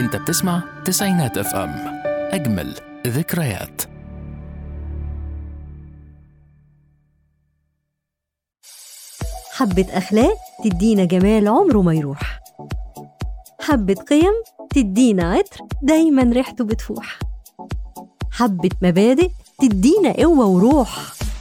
انت بتسمع تسعينات اف ام اجمل ذكريات حبة أخلاق تدينا جمال عمره ما يروح حبة قيم تدينا عطر دايما ريحته بتفوح حبة مبادئ تدينا قوة وروح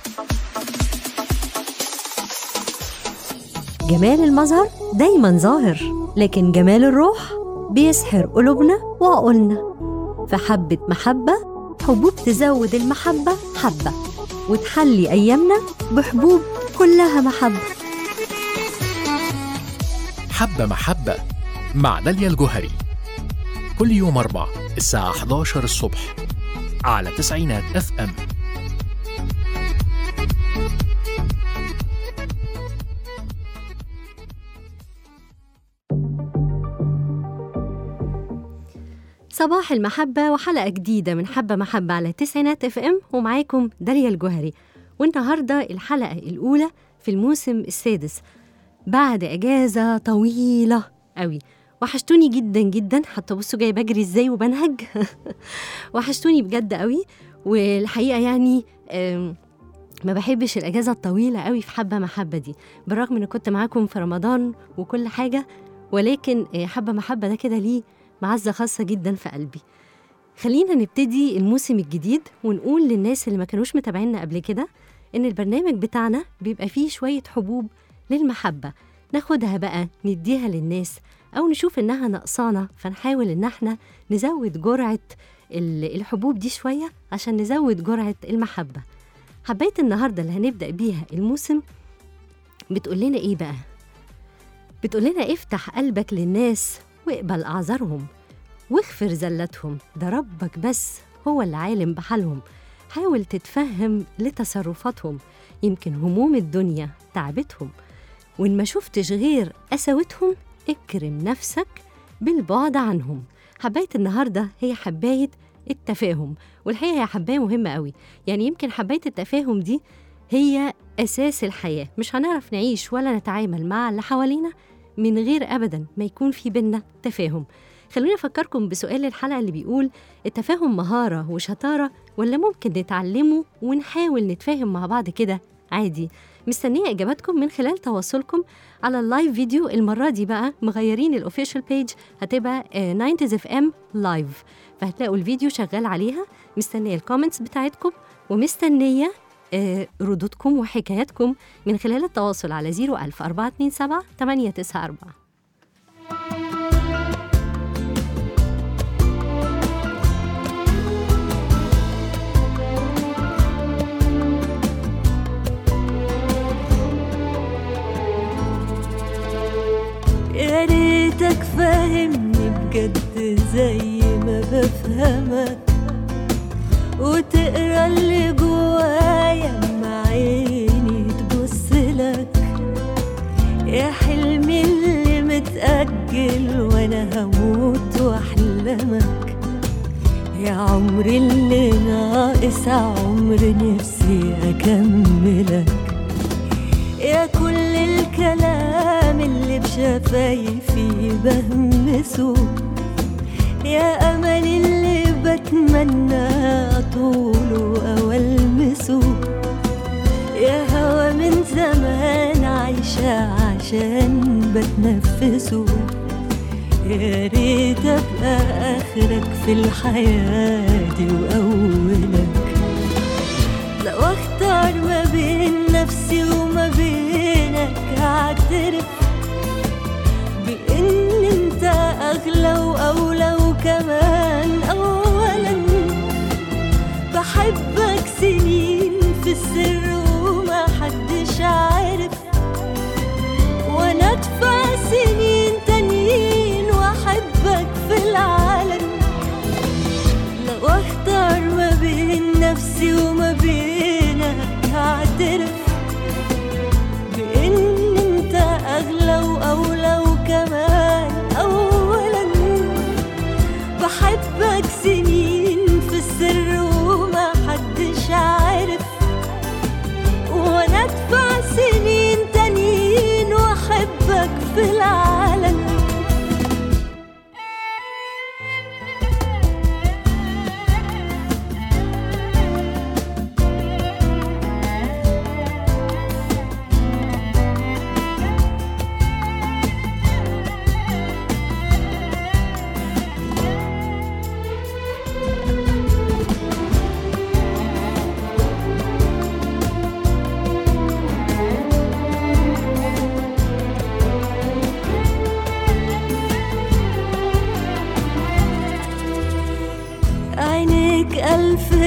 جمال المظهر دايما ظاهر لكن جمال الروح بيسحر قلوبنا وعقولنا فحبة محبة حبوب تزود المحبة حبة وتحلي أيامنا بحبوب كلها محبة حبة محبة مع داليا الجوهري كل يوم أربع الساعة 11 الصبح على تسعينات اف ام صباح المحبة وحلقة جديدة من حبة محبة على تسعينات اف ام ومعاكم داليا الجوهري والنهاردة الحلقة الأولى في الموسم السادس بعد إجازة طويلة قوي وحشتوني جدا جدا حتى بصوا جاي بجري ازاي وبنهج وحشتوني بجد قوي والحقيقة يعني آم، ما بحبش الأجازة الطويلة قوي في حبة محبة دي بالرغم إن كنت معاكم في رمضان وكل حاجة ولكن آه، حبة محبة ده كده ليه معزة خاصة جدا في قلبي خلينا نبتدي الموسم الجديد ونقول للناس اللي ما كانوش متابعينا قبل كده إن البرنامج بتاعنا بيبقى فيه شوية حبوب للمحبة ناخدها بقى نديها للناس أو نشوف إنها نقصانة فنحاول إن احنا نزود جرعة ال- الحبوب دي شوية عشان نزود جرعة المحبة حبيت النهاردة اللي هنبدأ بيها الموسم بتقول لنا إيه بقى؟ بتقول لنا افتح قلبك للناس واقبل أعذارهم واغفر زلتهم ده ربك بس هو اللي عالم بحالهم حاول تتفهم لتصرفاتهم يمكن هموم الدنيا تعبتهم وإن ما شفتش غير قساوتهم اكرم نفسك بالبعد عنهم حباية النهاردة هي حباية التفاهم والحقيقة هي حباية مهمة قوي يعني يمكن حباية التفاهم دي هي أساس الحياة مش هنعرف نعيش ولا نتعامل مع اللي حوالينا من غير أبدا ما يكون في بينا تفاهم خلوني أفكركم بسؤال الحلقة اللي بيقول التفاهم مهارة وشطارة ولا ممكن نتعلمه ونحاول نتفاهم مع بعض كده عادي مستنية إجاباتكم من خلال تواصلكم على اللايف فيديو المرة دي بقى مغيرين الأوفيشال بيج هتبقى 90 اف ام لايف فهتلاقوا الفيديو شغال عليها مستنية الكومنتس بتاعتكم ومستنية آه، ردودكم وحكاياتكم من خلال التواصل على 01000 427 894 يا ريتك فاهمني بجد زي ما بفهمك وتقرا اللي جوايا مع عيني تبص لك يا حلمي اللي متأجل وانا هموت واحلمك يا عمري اللي ناقص عمر نفسي اكملك يا كل الكلام اللي بشفايفي بهمسه يا أمل اللي بتمنى أطوله أو ألمسه يا هوا من زمان عايشة عشان بتنفسه يا ريت أبقى آخرك في الحياة دي وأولك لو اختار ما بين نفسي وما بينك هعترف بان انت اغلى واولى وكمان اولا بحبك سنين في السر وما حدش عارف وانا ادفع سنين تانيين واحبك في العالم لو اختار ما بين نفسي وما بينك هعترف بان انت اغلى واولى وكمان اولا بحبك سنين في السر وما حدش عارف وانا ادفع سنين تانيين واحبك في العالم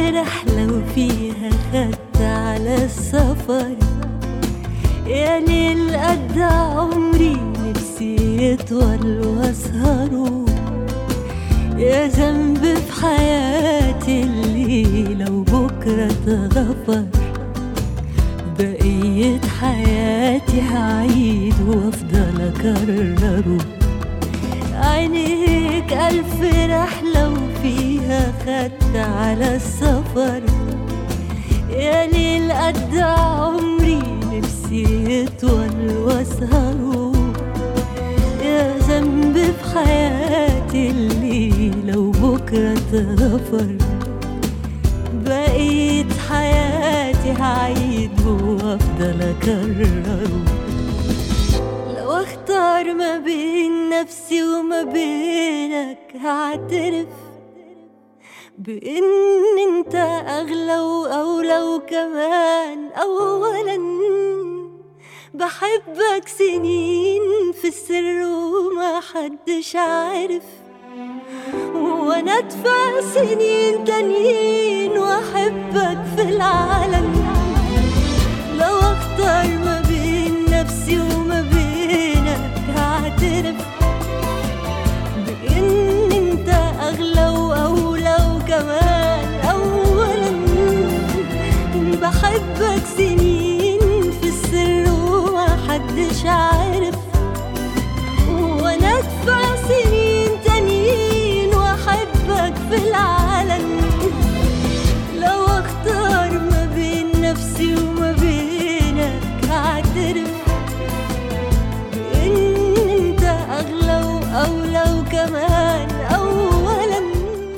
رحلة وفيها خدت على السفر يا ليل قد عمري نفسي يطول واسهره يا ذنب في حياتي اللي لو بكرة اتغفر بقية حياتي هعيد وافضل اكرره عينيك ألف رحلة وفيها خدت على السفر يا ليل قد عمري نفسي يطول واسهره يا ذنب في حياتي اللي لو بكرة اتغفر بقيت حياتي هعيد وافضل اكرره لو اختار ما بين نفسي وما بينك هعترف بان انت اغلى واولى وكمان اولا بحبك سنين في السر وما حدش عارف وانا ادفع سنين تانيين واحبك في العالم لو اختار ما بين نفسي وما بينك هعترف بان انت اغلى واولى وكمان اولا بحبك سنين في السر وما حدش عارف وانا ادفع سنين تانيين واحبك في العالم لو اختار ما بين نفسي وما بينك هعترف بان انت اغلى واولى وكمان اولا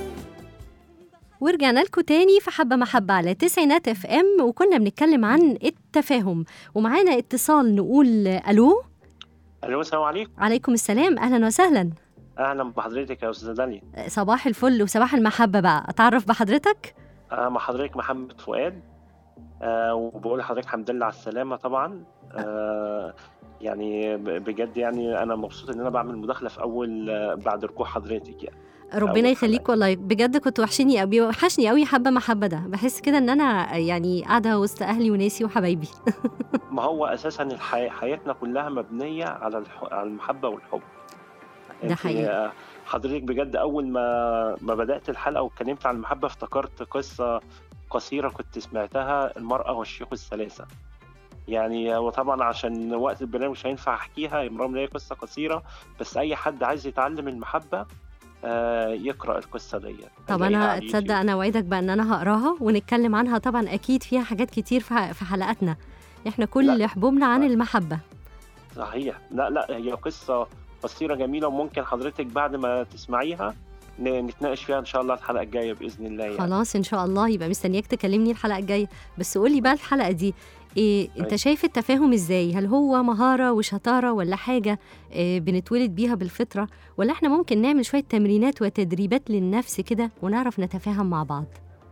ورجعنا لكم تاني في حبة محبة على تسعينات اف ام وكنا بنتكلم عن التفاهم ومعانا اتصال نقول الو الو السلام عليكم عليكم السلام اهلا وسهلا اهلا بحضرتك يا استاذه داليا صباح الفل وصباح المحبة بقى اتعرف بحضرتك انا مع حضرتك محمد فؤاد آه وبقول لحضرتك الحمد لله على السلامه طبعا آه يعني ب- بجد يعني انا مبسوط ان انا بعمل مداخله في اول آه، بعد ركوع حضرتك يعني ربنا أول يخليك حلقة. والله بجد كنت وحشني قوي وحشني قوي حبة محبة ده بحس كده ان انا يعني قاعدة وسط اهلي وناسي وحبايبي ما هو اساسا الحي... حياتنا كلها مبنيه على الح... على المحبه والحب ده أنت، حقيقي. آه، حضرتك بجد اول ما ما بدات الحلقه واتكلمت عن المحبه افتكرت قصه قصيره كنت سمعتها المراه والشيوخ الثلاثه يعني وطبعا عشان وقت البرنامج مش هينفع احكيها يا مرام هي قصه قصيره بس اي حد عايز يتعلم المحبه آه، يقرا القصه دي طب هيلاقيها انا على تصدق اليوتيوب. انا اوعدك بقى ان انا هقراها ونتكلم عنها طبعا اكيد فيها حاجات كتير في ح- في حلقاتنا احنا كل لا. حبوبنا عن المحبة صحيح لا لا هي قصه قصيره جميله وممكن حضرتك بعد ما تسمعيها ن- نتناقش فيها ان شاء الله الحلقه الجايه باذن الله يعني. خلاص ان شاء الله يبقى مستنياك تكلمني الحلقة الجاية بس قولي بقى الحلقة دي إيه انت أيوة. شايف التفاهم ازاي هل هو مهارة وشطارة ولا حاجة إيه بنتولد بيها بالفطرة ولا احنا ممكن نعمل شوية تمرينات وتدريبات للنفس كده ونعرف نتفاهم مع بعض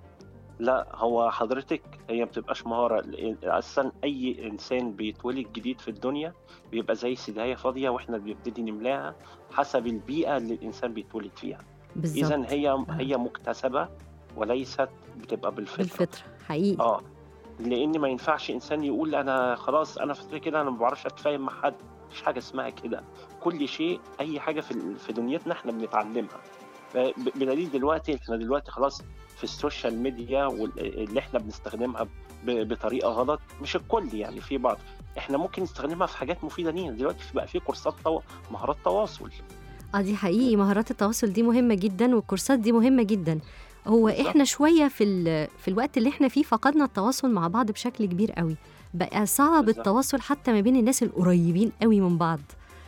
لا هو حضرتك هي ما بتبقاش مهاره لأن اصلا اي انسان بيتولد جديد في الدنيا بيبقى زي سدايه فاضيه واحنا بنبتدي نملاها حسب البيئه اللي الانسان بيتولد فيها بالظبط اذا هي هي مكتسبه وليست بتبقى بالفطره بالفطرة حقيقي اه لان ما ينفعش انسان يقول انا خلاص انا فطري كده انا ما بعرفش اتفاهم مع حد مفيش حاجه اسمها كده كل شيء اي حاجه في في دنيتنا احنا بنتعلمها ب- بدليل دلوقتي احنا دلوقتي خلاص في السوشيال ميديا وال- اللي احنا بنستخدمها ب- بطريقه غلط مش الكل يعني في بعض احنا ممكن نستخدمها في حاجات مفيده لينا دلوقتي بقى في كورسات تو... مهارات تواصل اه دي حقيقي مهارات التواصل دي مهمة جدا والكورسات دي مهمة جدا هو بالظبط. احنا شوية في ال- في الوقت اللي احنا فيه فقدنا التواصل مع بعض بشكل كبير قوي بقى صعب بالظبط. التواصل حتى ما بين الناس القريبين قوي من بعض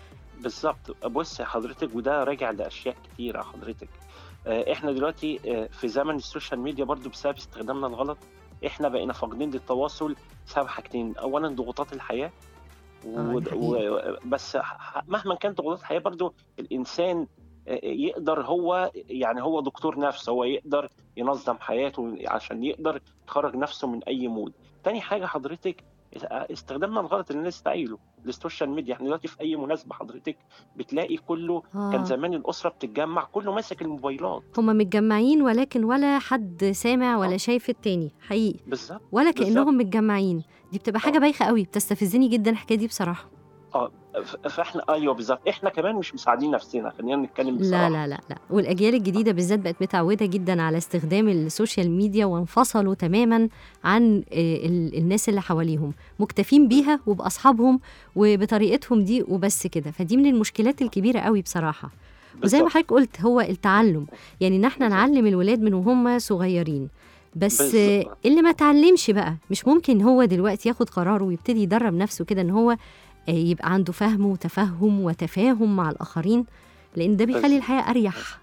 بالظبط بص يا حضرتك وده راجع لاشياء كتيره حضرتك آه، احنا دلوقتي آه، في زمن السوشيال ميديا برضو بسبب استخدامنا الغلط احنا بقينا فاقدين للتواصل بسبب حاجتين اولا ضغوطات الحياه و... دي و... بس ح- مهما كانت ضغوطات الحياه برضو الانسان آه، يقدر هو يعني هو دكتور نفس هو يقدر ينظم حياته عشان يقدر يخرج نفسه من اي مود تاني حاجه حضرتك استخدامنا الغلط اللي انا لسه قايله للسوشيال ميديا احنا دلوقتي في اي مناسبه حضرتك بتلاقي كله كان آه. زمان الاسره بتتجمع كله ماسك الموبايلات هما متجمعين ولكن ولا حد سامع ولا آه. شايف التاني حقيقي بالظبط ولا بالظبط. كأنهم متجمعين دي بتبقى حاجة آه. بايخة قوي بتستفزني جدا الحكاية دي بصراحة ف- فاحنا ايوه بالظبط احنا كمان مش مساعدين نفسنا خلينا نتكلم لا بصراحه لا لا لا والأجيال الجديدة بالذات بقت متعودة جدا على استخدام السوشيال ميديا وانفصلوا تماما عن آه، ال- الناس اللي حواليهم مكتفين بيها وبأصحابهم وبطريقتهم دي وبس كده فدي من المشكلات الكبيرة قوي بصراحة وزي ما بالظبط. حضرتك قلت هو التعلم يعني ان احنا بالظبط. نعلم الولاد من وهم صغيرين بس آه، بالظبط. اللي ما تعلمش بقى مش ممكن هو دلوقتي ياخد قراره ويبتدي يدرب نفسه كده ان هو آه، يبقى عنده فهم وتفهم وتفاهم مع الاخرين لان ده بيخلي بالظبط. الحياه اريح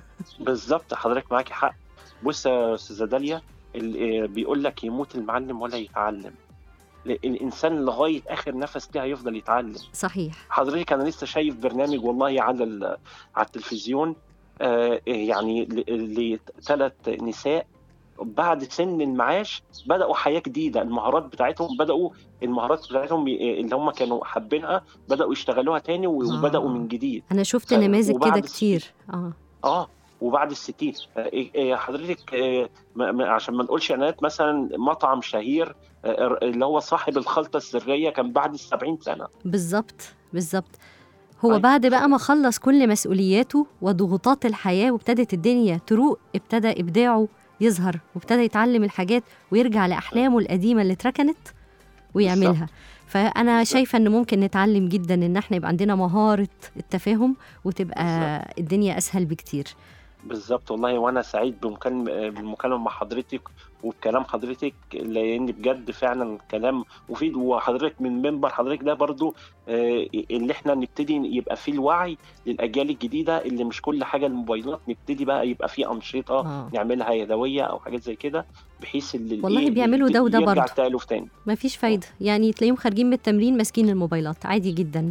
بالظبط حضرتك معاكي حق بص يا استاذه داليا ال- آه، بيقول لك يموت المعلم ولا يتعلم ل- الانسان لغايه اخر نفس ليه هيفضل يتعلم صحيح حضرتك انا لسه شايف برنامج والله على ال- على التلفزيون آه، يعني لثلاث نساء بعد سن المعاش بدأوا حياة جديدة المهارات بتاعتهم بدأوا المهارات بتاعتهم ي- اللي هم كانوا حابينها بدأوا يشتغلوها تاني وبدأوا آه. من جديد انا شفت ف- نماذج كده وبعد كتير اه اه وبعد الستين آه، إيه- إيه حضرتك آه، ما- ما- عشان ما نقولش اعلانات مثلا مطعم شهير آه، اللي هو صاحب الخلطة السرية كان بعد السبعين سنة بالظبط بالظبط هو طيب. بعد بقى ما خلص كل مسؤولياته وضغوطات الحياة وابتدت الدنيا تروق ابتدى إبداعه يظهر وابتدى يتعلم الحاجات ويرجع لأحلامه القديمة اللي اتركنت ويعملها فأنا بالظبط. شايفة إن ممكن نتعلم جدا إن احنا يبقى عندنا مهارة التفاهم وتبقى بالظبط. الدنيا أسهل بكتير بالظبط والله وانا سعيد بمكالمة بالمكالمة مع حضرتك وبكلام حضرتك لان بجد فعلا كلام مفيد وحضرتك من منبر حضرتك ده برضو آه، اللي احنا نبتدي يبقى فيه الوعي للاجيال الجديده اللي مش كل حاجه الموبايلات نبتدي بقى يبقى فيه انشطه آه. نعملها يدويه او حاجات زي كده بحيث اللي والله إيه، بيعملوا ده وده يرجع برضو. التالف تاني ما فيش فايدة يعني تلاقيهم خارجين من التمرين ماسكين الموبايلات عادي جدا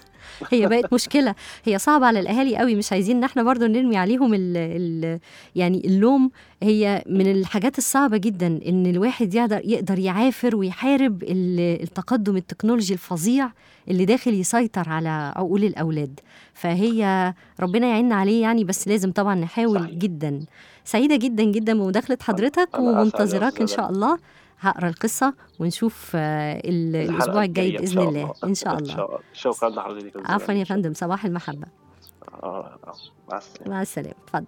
هي بقت مشكلة هي صعبة على الأهالي قوي مش عايزين إن احنا برضو نرمي عليهم ال ال يعني اللوم هي من الحاجات الصعبة جدا إن الواحد يقدر يقدر يعافر ويحارب ال- التقدم التكنولوجي الفظيع اللي داخل يسيطر على عقول الأولاد فهي ربنا يعيننا عليه يعني بس لازم طبعا نحاول صحيح. جدا سعيدة جدا جدا بمداخلة حضرتك أنا أسعد يا ومنتظراك إن أستاذة شاء الله هقرا القصة ونشوف آه، ال- الحلقة الأسبوع الجاي الجاية إن بإذن شاء الله إن شاء الله الله شكرا لحضرتك يا أستاذة عفوا يا داليا. فندم صباح المحبة آه، آه، مع السلامه مع السلامة اتفضل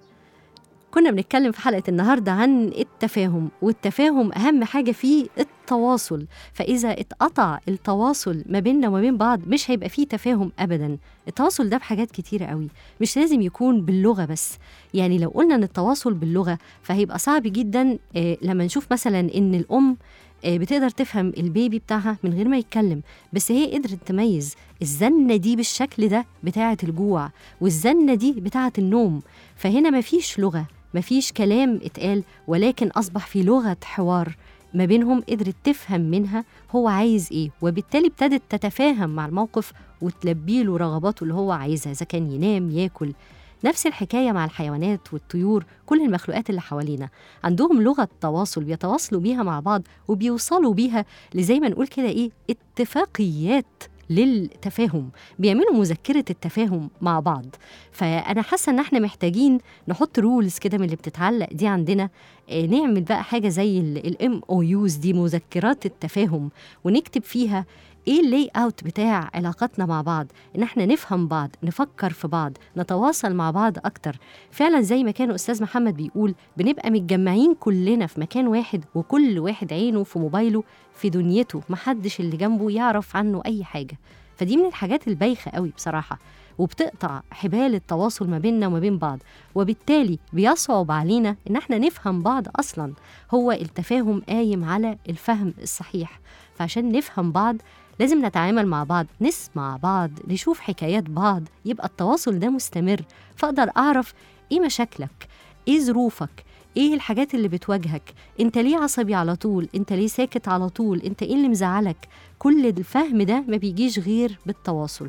كنا بنتكلم في حلقة النهاردة عن التفاهم والتفاهم أهم حاجة فيه التواصل فإذا اتقطع التواصل ما بيننا وما بين بعض مش هيبقى فيه تفاهم أبدا التواصل ده بحاجات كتيرة قوي مش لازم يكون باللغة بس يعني لو قلنا أن التواصل باللغة فهيبقى صعب جدا آه، لما نشوف مثلا أن الأم آه، بتقدر تفهم البيبي بتاعها من غير ما يتكلم بس هي قدرت تميز الزنة دي بالشكل ده بتاعة الجوع والزنة دي بتاعة النوم فهنا مفيش لغة مفيش كلام اتقال ولكن أصبح في لغة حوار ما بينهم قدرت تفهم منها هو عايز ايه وبالتالي ابتدت تتفاهم مع الموقف وتلبي له رغباته اللي هو عايزها اذا كان ينام ياكل نفس الحكاية مع الحيوانات والطيور كل المخلوقات اللي حوالينا عندهم لغة تواصل بيتواصلوا بيها مع بعض وبيوصلوا بيها لزي ما نقول كده ايه اتفاقيات للتفاهم بيعملوا مذكرة التفاهم مع بعض فأنا حاسة إن إحنا محتاجين نحط رولز كده من اللي بتتعلق دي عندنا آه، نعمل بقى حاجة زي الام او يوز دي مذكرات التفاهم ونكتب فيها ايه اللاي اوت بتاع علاقاتنا مع بعض ان احنا نفهم بعض نفكر في بعض نتواصل مع بعض اكتر فعلا زي ما كان استاذ محمد بيقول بنبقى متجمعين كلنا في مكان واحد وكل واحد عينه في موبايله في دنيته محدش اللي جنبه يعرف عنه اي حاجه فدي من الحاجات البايخه قوي بصراحه وبتقطع حبال التواصل ما بيننا وما بين بعض وبالتالي بيصعب علينا ان احنا نفهم بعض اصلا هو التفاهم قايم على الفهم الصحيح فعشان نفهم بعض لازم نتعامل مع بعض نسمع بعض نشوف حكايات بعض يبقى التواصل ده مستمر فاقدر اعرف ايه مشاكلك ايه ظروفك ايه الحاجات اللي بتواجهك انت ليه عصبي على طول انت ليه ساكت على طول انت ايه اللي مزعلك كل الفهم ده ما بيجيش غير بالتواصل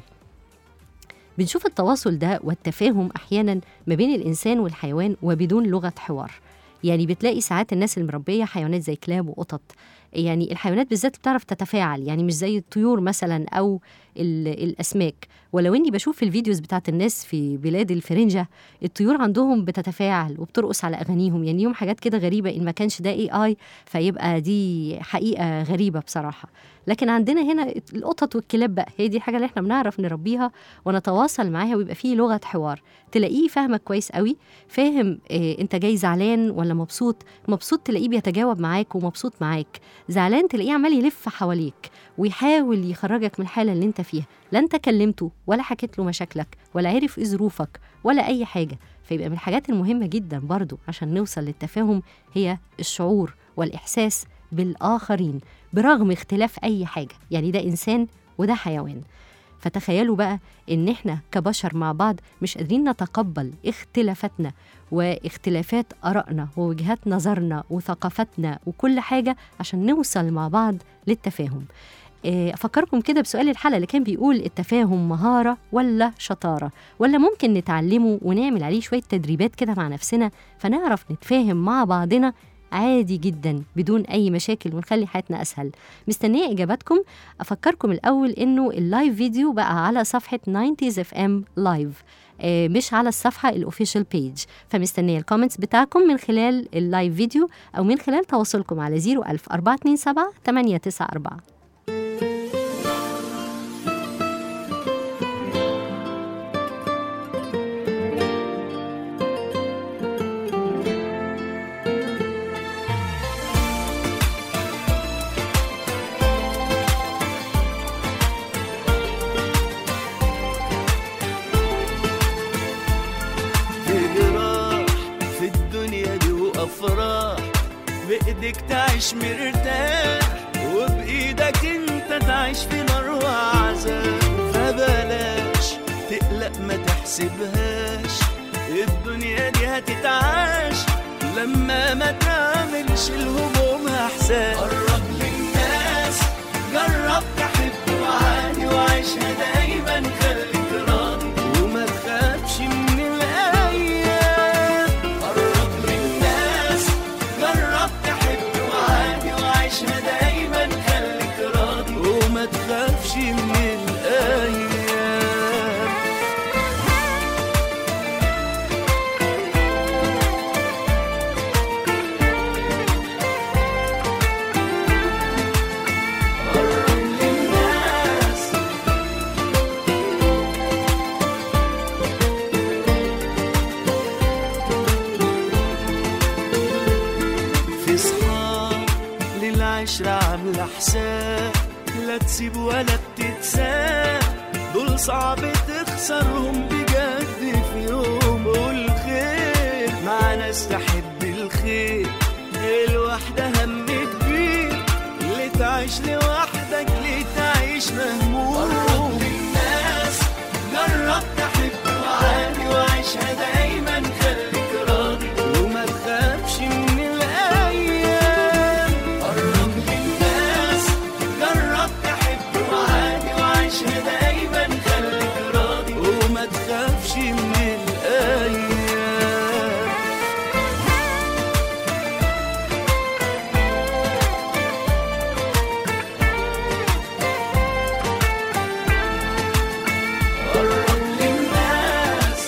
بنشوف التواصل ده والتفاهم احيانا ما بين الانسان والحيوان وبدون لغه حوار يعني بتلاقي ساعات الناس المربيه حيوانات زي كلاب وقطط يعني الحيوانات بالذات بتعرف تتفاعل يعني مش زي الطيور مثلا او ال- الاسماك ولو اني بشوف في الفيديوز بتاعت الناس في بلاد الفرنجه الطيور عندهم بتتفاعل وبترقص على اغانيهم يعني ليهم حاجات كده غريبه ان ما كانش ده اي اي فيبقى دي حقيقه غريبه بصراحه لكن عندنا هنا القطط والكلاب بقى هي دي الحاجه اللي احنا بنعرف نربيها ونتواصل معاها ويبقى فيه لغه حوار تلاقيه فاهمك كويس قوي فاهم إيه انت جاي زعلان ولا مبسوط مبسوط تلاقيه بيتجاوب معاك ومبسوط معاك زعلان تلاقيه عمال يلف حواليك ويحاول يخرجك من الحاله اللي انت فيها لا انت كلمته ولا حكيت له مشاكلك ولا عرف ايه ظروفك ولا اي حاجه فيبقى من الحاجات المهمه جدا برضو عشان نوصل للتفاهم هي الشعور والاحساس بالاخرين برغم اختلاف اي حاجه يعني ده انسان وده حيوان فتخيلوا بقى ان احنا كبشر مع بعض مش قادرين نتقبل اختلافاتنا واختلافات ارائنا ووجهات نظرنا وثقافتنا وكل حاجه عشان نوصل مع بعض للتفاهم إيه، افكركم كده بسؤال الحلقه اللي كان بيقول التفاهم مهاره ولا شطاره ولا ممكن نتعلمه ونعمل عليه شويه تدريبات كده مع نفسنا فنعرف نتفاهم مع بعضنا عادي جدا بدون اي مشاكل ونخلي حياتنا اسهل مستنيه اجاباتكم افكركم الاول انه اللايف فيديو بقى على صفحه 90s اف ام لايف آه، مش على الصفحه الاوفيشال بيج فمستنيه الكومنتس بتاعكم من خلال اللايف فيديو او من خلال تواصلكم على 01000 427 894 في جراح في الدنيا دي وافراح بايدك تعيش مرتاح وبايدك انت تعيش في نار وعذاب فبلاش تقلق ما تحسبهاش الدنيا دي هتتعاش لما ما تعملش الهموم احسان قرب للناس جرب تحب وعاني وعيشها دايما خليك راضي وما تخافش من الايام قرب للناس جرب تحب وعاني وعيشها دايما خليك راضي وما تخافش من الايام قرب للناس في صحاب للعشرة عاملة حساب لا تسيب ولا بتتساب دول صعب تخسرهم بجد في يوم والخير مع ناس تحب الخير الواحدة هم كبير اللي تعيش لوحدك ليه تعيش مهموم قرب للناس جرب تحب وعاني وعيشها دايما خليك راضي وما تخافش من الايام قرب للناس جرب تحب وعاني وعيشها دايما خليك راضي وما تخافش من الايام قرب للناس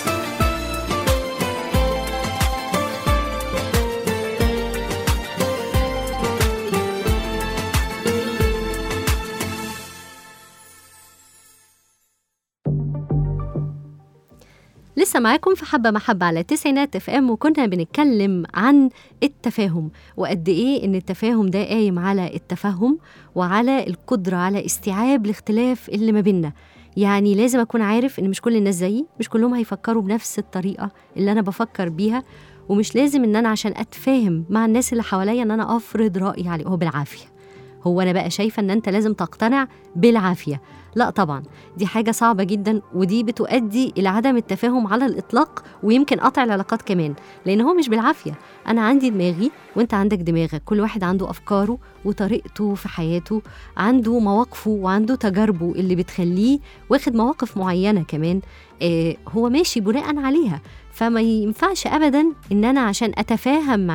لسه معاكم في حبة محبة على تسعينات اف ام وكنا بنتكلم عن التفاهم وقد ايه ان التفاهم ده قايم على التفهم وعلى القدرة على استيعاب الاختلاف اللي ما بيننا يعني لازم اكون عارف ان مش كل الناس زيي مش كلهم هيفكروا بنفس الطريقة اللي انا بفكر بيها ومش لازم ان انا عشان اتفاهم مع الناس اللي حواليا ان انا افرض رايي عليه هو بالعافيه هو انا بقى شايفه ان انت لازم تقتنع بالعافيه لا طبعا دي حاجه صعبه جدا ودي بتؤدي الى عدم التفاهم على الاطلاق ويمكن قطع العلاقات كمان لان هو مش بالعافيه انا عندي دماغي وانت عندك دماغك كل واحد عنده افكاره وطريقته في حياته عنده مواقفه وعنده تجاربه اللي بتخليه واخد مواقف معينه كمان آه هو ماشي بناء عليها فما ينفعش ابدا ان انا عشان اتفاهم معاك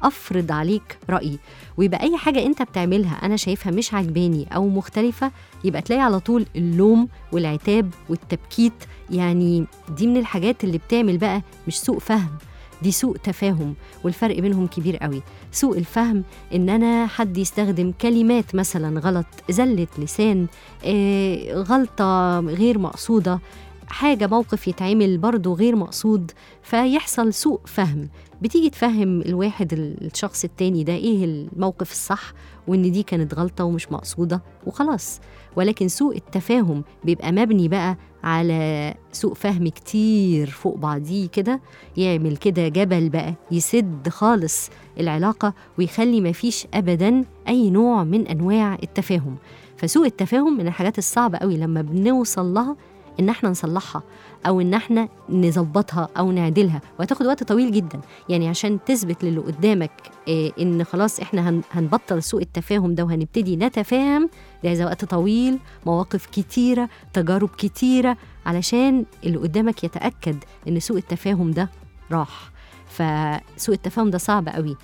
افرض عليك رايي ويبقى اي حاجه انت بتعملها انا شايفها مش عجباني او مختلفه يبقى تلاقي على طول اللوم والعتاب والتبكيت يعني دي من الحاجات اللي بتعمل بقى مش سوء فهم دي سوء تفاهم والفرق بينهم كبير قوي سوء الفهم ان انا حد يستخدم كلمات مثلا غلط زلة لسان آه، غلطة غير مقصودة حاجة موقف يتعمل برضه غير مقصود فيحصل سوء فهم بتيجي تفهم الواحد الشخص التاني ده ايه الموقف الصح وان دي كانت غلطة ومش مقصودة وخلاص ولكن سوء التفاهم بيبقى مبني بقى على سوء فهم كتير فوق بعضيه كده يعمل كده جبل بقى يسد خالص العلاقة ويخلي مفيش أبدا أي نوع من أنواع التفاهم فسوء التفاهم من الحاجات الصعبة قوي لما بنوصل لها ان احنا نصلحها او ان احنا نظبطها او نعدلها وهتاخد وقت طويل جدا يعني عشان تثبت للي قدامك إيه ان خلاص احنا هن- هنبطل سوء التفاهم ده وهنبتدي نتفاهم ده عايز وقت طويل مواقف كتيره تجارب كتيره علشان اللي قدامك يتاكد ان سوء التفاهم ده راح فسوء التفاهم ده صعب قوي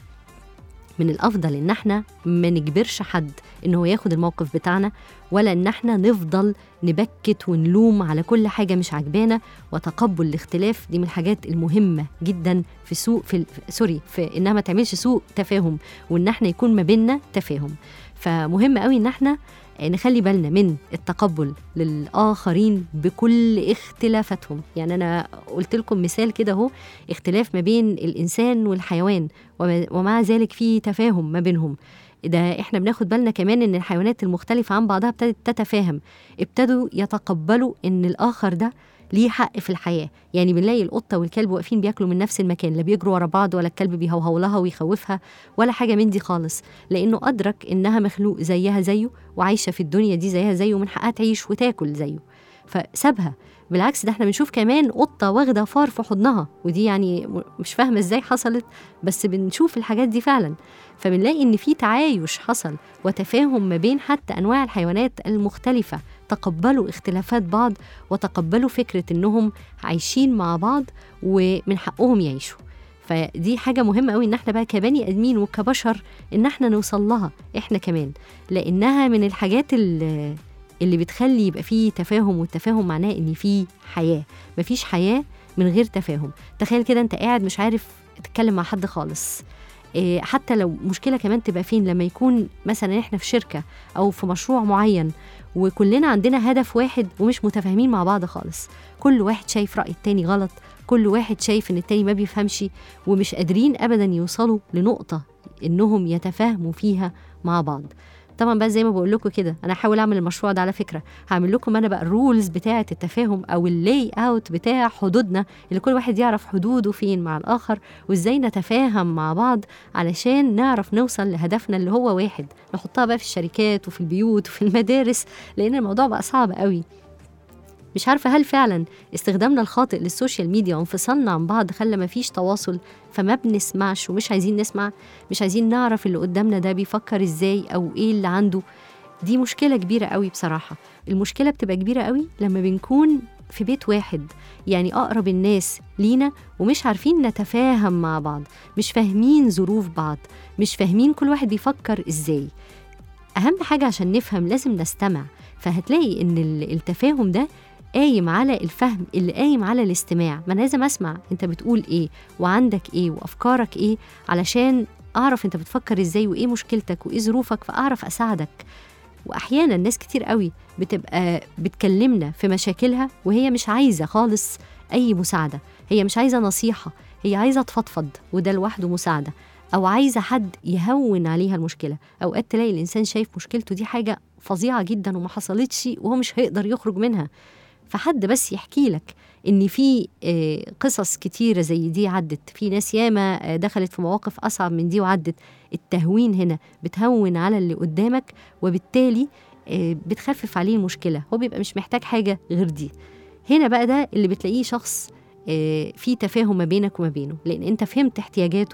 من الافضل ان احنا ما نجبرش حد ان هو ياخد الموقف بتاعنا ولا ان احنا نفضل نبكت ونلوم على كل حاجه مش عجبانا وتقبل الاختلاف دي من الحاجات المهمه جدا في سوء في في- سوري في انها ما تعملش سوء تفاهم وان احنا يكون ما بيننا تفاهم فمهم قوي ان احنا نخلي بالنا من التقبل للآخرين بكل اختلافاتهم يعني أنا قلت لكم مثال كده أهو اختلاف ما بين الإنسان والحيوان وما- ومع ذلك في تفاهم ما بينهم ده احنا بناخد بالنا كمان ان الحيوانات المختلفة عن بعضها ابتدت تتفاهم ابتدوا يتقبلوا ان الآخر ده ليه حق في الحياة يعني بنلاقي القطة والكلب واقفين بياكلوا من نفس المكان لا بيجروا ورا بعض ولا الكلب بيهوهو لها ويخوفها ولا حاجة من دي خالص لأنه أدرك إنها مخلوق زيها زيه وعايشة في الدنيا دي زيها زيه ومن حقها تعيش وتاكل زيه فسابها بالعكس ده احنا بنشوف كمان قطة واخدة فار في حضنها ودي يعني م- مش فاهمة ازاي حصلت بس بنشوف الحاجات دي فعلا فبنلاقي ان في تعايش حصل وتفاهم ما بين حتى انواع الحيوانات المختلفة تقبلوا اختلافات بعض وتقبلوا فكرة انهم عايشين مع بعض ومن حقهم يعيشوا فدي حاجة مهمة قوي ان احنا بقى كبني ادمين وكبشر ان احنا نوصل لها احنا كمان لانها من الحاجات اللي اللي بتخلي يبقى فيه تفاهم والتفاهم معناه ان فيه حياه مفيش حياه من غير تفاهم تخيل كده انت قاعد مش عارف تتكلم مع حد خالص إيه، حتى لو مشكله كمان تبقى فين لما يكون مثلا احنا في شركه او في مشروع معين وكلنا عندنا هدف واحد ومش متفاهمين مع بعض خالص كل واحد شايف راي التاني غلط كل واحد شايف ان التاني ما بيفهمش ومش قادرين ابدا يوصلوا لنقطه انهم يتفاهموا فيها مع بعض طبعا بقى زي ما بقول لكم كده انا هحاول اعمل المشروع ده على فكره هعمل لكم انا بقى الرولز بتاعه التفاهم او اللاي اوت بتاع حدودنا اللي كل واحد يعرف حدوده فين مع الاخر وازاي نتفاهم مع بعض علشان نعرف نوصل لهدفنا اللي هو واحد نحطها بقى في الشركات وفي البيوت وفي المدارس لان الموضوع بقى صعب قوي مش عارفة هل فعلا استخدامنا الخاطئ للسوشيال ميديا وانفصالنا عن بعض خلى مفيش تواصل فما بنسمعش ومش عايزين نسمع مش عايزين نعرف اللي قدامنا ده بيفكر ازاي او ايه اللي عنده دي مشكلة كبيرة قوي بصراحة المشكلة بتبقى كبيرة قوي لما بنكون في بيت واحد يعني أقرب الناس لينا ومش عارفين نتفاهم مع بعض مش فاهمين ظروف بعض مش فاهمين كل واحد بيفكر ازاي أهم حاجة عشان نفهم لازم نستمع فهتلاقي إن ال- التفاهم ده قايم على الفهم اللي قايم على الاستماع ما أنا لازم أسمع أنت بتقول إيه وعندك إيه وأفكارك إيه علشان أعرف أنت بتفكر إزاي وإيه مشكلتك وإيه ظروفك فأعرف أساعدك واحيانا ناس كتير قوي بتبقى بتكلمنا في مشاكلها وهي مش عايزه خالص اي مساعده هي مش عايزه نصيحه هي عايزه تفضفض وده لوحده مساعده او عايزه حد يهون عليها المشكله اوقات تلاقي الانسان شايف مشكلته دي حاجه فظيعه جدا وما حصلتش وهو مش هيقدر يخرج منها فحد بس يحكي لك ان في آه، قصص كتيره زي دي عدت في ناس ياما آه، دخلت في مواقف اصعب من دي وعدت التهوين هنا بتهون على اللي قدامك وبالتالي آه، بتخفف عليه المشكله هو بيبقى مش محتاج حاجه غير دي هنا بقى ده اللي بتلاقيه شخص آه، في تفاهم ما بينك وما بينه لان انت فهمت احتياجاته ايه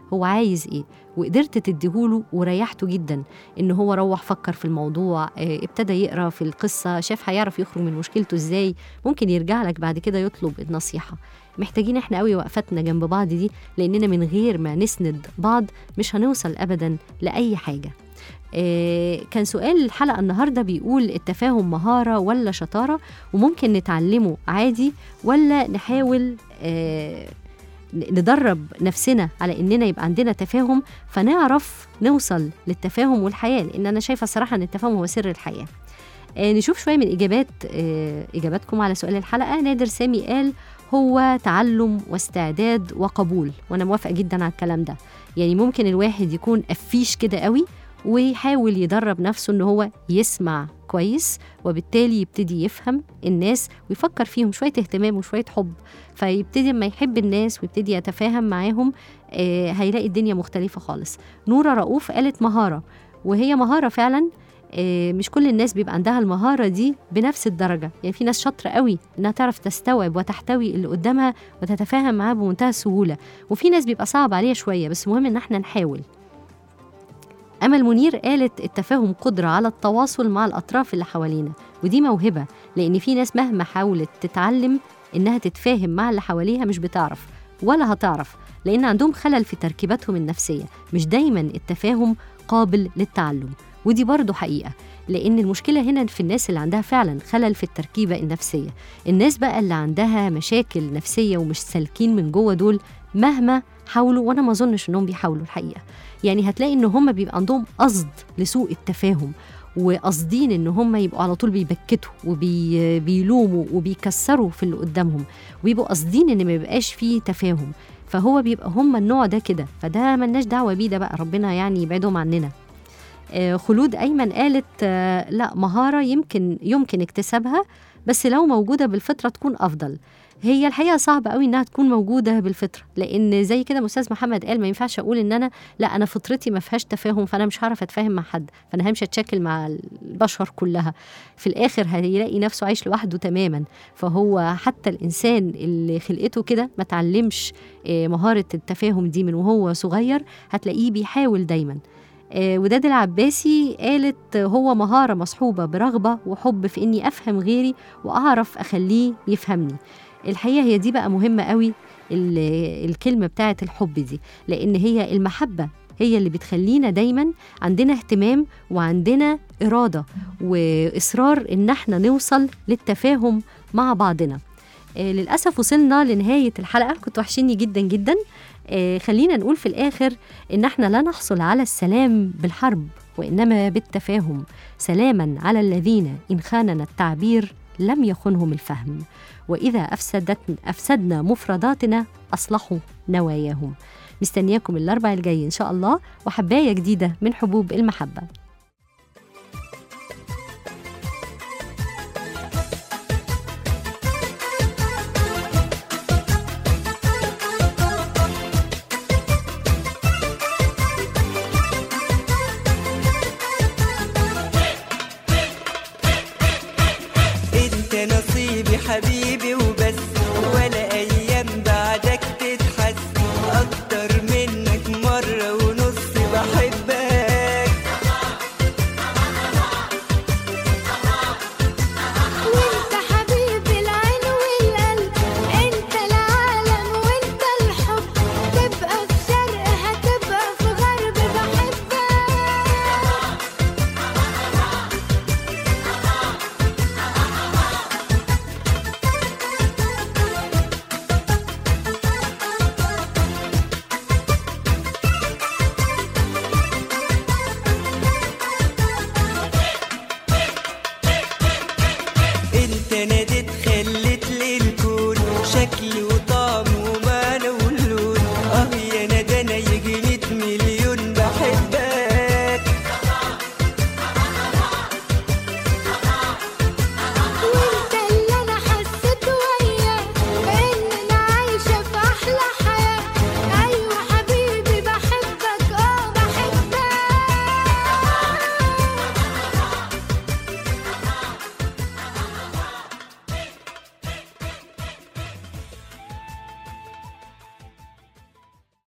هو عايز ايه وقدرت تديهوله وريحته جدا ان هو روح فكر في الموضوع آه، ابتدى يقرا في القصه شاف هيعرف يخرج من مشكلته ازاي ممكن يرجع لك بعد كده يطلب النصيحه محتاجين احنا قوي وقفتنا جنب بعض دي لاننا من غير ما نسند بعض مش هنوصل ابدا لاي حاجه آه، كان سؤال الحلقه النهارده بيقول التفاهم مهاره ولا شطاره وممكن نتعلمه عادي ولا نحاول آه، ندرب نفسنا على اننا يبقى عندنا تفاهم فنعرف نوصل للتفاهم والحياه لان انا شايفه صراحه ان التفاهم هو سر الحياه آه، نشوف شويه من اجابات آه، اجاباتكم على سؤال الحلقه نادر سامي قال هو تعلم واستعداد وقبول وانا موافقه جدا على الكلام ده يعني ممكن الواحد يكون قفيش كده قوي ويحاول يدرب نفسه ان هو يسمع كويس وبالتالي يبتدي يفهم الناس ويفكر فيهم شويه اهتمام وشويه حب فيبتدي لما يحب الناس ويبتدي يتفاهم معاهم آه هيلاقي الدنيا مختلفه خالص نوره رؤوف قالت مهاره وهي مهاره فعلا آه، مش كل الناس بيبقى عندها المهارة دي بنفس الدرجة يعني في ناس شاطرة قوي إنها تعرف تستوعب وتحتوي اللي قدامها وتتفاهم معاه بمنتهى السهولة وفي ناس بيبقى صعب عليها شوية بس مهم إن احنا نحاول أمل منير قالت التفاهم قدرة على التواصل مع الأطراف اللي حوالينا ودي موهبة لأن في ناس مهما حاولت تتعلم إنها تتفاهم مع اللي حواليها مش بتعرف ولا هتعرف لأن عندهم خلل في تركيباتهم النفسية مش دايما التفاهم قابل للتعلم ودي برضو حقيقة لأن المشكلة هنا في الناس اللي عندها فعلا خلل في التركيبة النفسية الناس بقى اللي عندها مشاكل نفسية ومش سالكين من جوه دول مهما حاولوا وأنا ما أظنش إنهم بيحاولوا الحقيقة يعني هتلاقي إن هم بيبقى عندهم قصد لسوء التفاهم وقاصدين ان هم يبقوا على طول بيبكتوا وبيلوموا وبيكسروا في اللي قدامهم ويبقوا قاصدين ان ما يبقاش فيه تفاهم فهو بيبقى هم النوع ده كده فده ملناش دعوه بيه ده بقى ربنا يعني يبعدهم عننا آه، خلود ايمن قالت آه، لا مهاره يمكن يمكن اكتسابها بس لو موجوده بالفطره تكون افضل هي الحقيقه صعب قوي انها تكون موجوده بالفطره لان زي كده استاذ محمد قال ما ينفعش اقول ان انا لا انا فطرتي ما فيهاش تفاهم فانا مش هعرف اتفاهم مع حد فانا همشي اتشكل مع البشر كلها في الاخر هيلاقي نفسه عايش لوحده تماما فهو حتى الانسان اللي خلقته كده ما تعلمش آه، مهاره التفاهم دي من وهو صغير هتلاقيه بيحاول دايما آه، وداد العباسي قالت هو مهارة مصحوبة برغبة وحب في إني أفهم غيري وأعرف أخليه يفهمني الحقيقة هي دي بقى مهمة قوي ال- الكلمة بتاعت الحب دي لأن هي المحبة هي اللي بتخلينا دايما عندنا اهتمام وعندنا إرادة وإصرار إن احنا نوصل للتفاهم مع بعضنا آه، للأسف وصلنا لنهاية الحلقة كنت وحشيني جدا جدا آه، خلينا نقول في الآخر إن احنا لا نحصل على السلام بالحرب وإنما بالتفاهم سلاما على الذين إن خاننا التعبير لم يخنهم الفهم وإذا أفسدت أفسدنا مفرداتنا أصلحوا نواياهم مستنياكم الأربع الجاي إن شاء الله وحباية جديدة من حبوب المحبة